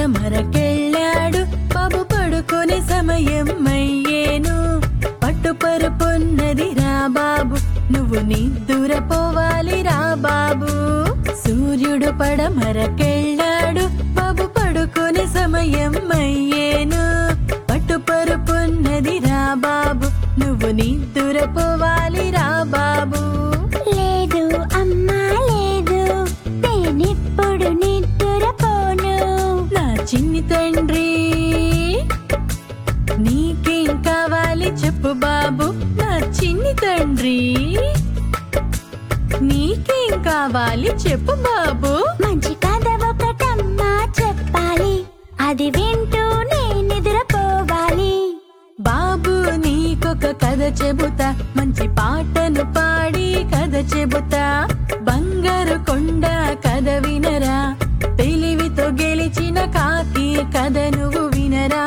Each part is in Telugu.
పడమరకెళ్ళాడు బాబు పడుకునే సమయం అయ్యేను పట్టుపరుపున్నది రా బాబు నువ్వు నిద్దురపోవాలి రా బాబు సూర్యుడు పడమరకెళ్ళాడు బాబు పడుకునే సమయం అయ్యేను పట్టుపరుపున్నది రా బాబు నువ్వు నిద్దురపోవాలి రా బాబు లేదు అమ్మా లేదు నేనిప్పుడు నిద్రపోను నా చిన్ని తండ్రి నీకేం కావాలి చెప్పు బాబు నా చిన్ని తండ్రి నీకేం కావాలి చెప్పు బాబు మంచి కథ ఒకటమ్మా చెప్పాలి అది వింటూ నేను నిద్రపోవాలి బాబు నీకొక కథ చెబుతా మంచి పాటను పాడి కథ చెబుతా బంగారు కొండ కథ వినరా తెలివితో గెలిచిన కాకి కథ నువ్వు వినరా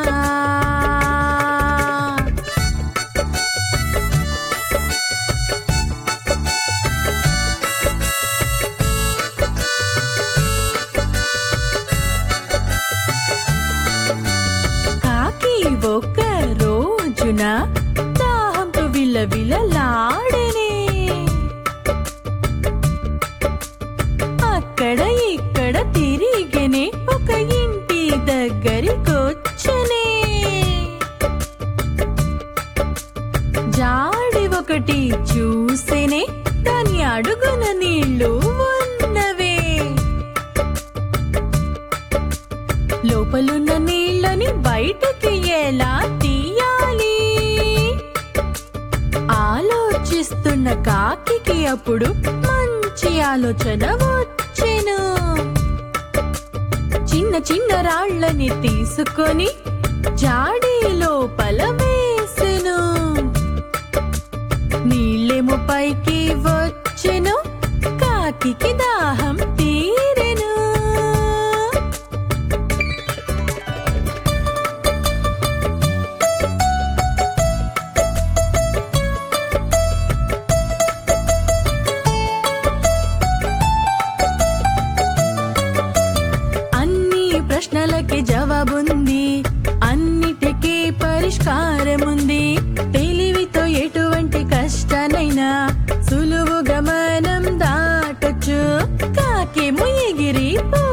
కాకి ఒక రోజున దాహంతో విలవిలలాడనే అక్కడ ఇక్కడ తిరిగనే ఒక ఇంటి దగ్గరికొచ్చనే జాడి ఒకటి చూసేనే దాని అడుగున నీళ్లు ఉన్నవే లోపలున్న నీళ్ళని బయటకి ఎలా తీయాలి ఆలోచిస్తున్న కాకికి అప్పుడు మంచి ఆలోచన వచ్చెను చిన్న చిన్న రాళ్ళని తీసుకొని జాడీ లోపల వేసెను నీళ్ళేమో పైకి వచ్చెను కాకికి దాహం తీరెను అన్ని ప్రశ్నలకి జవాబుంది అన్నిటికీ పరిష్కారముంది తెలివితో ఎటువంటి కష్టానైనా సులువుగా మనం దాటొచ్చు కాకేమో ఎగిరిపో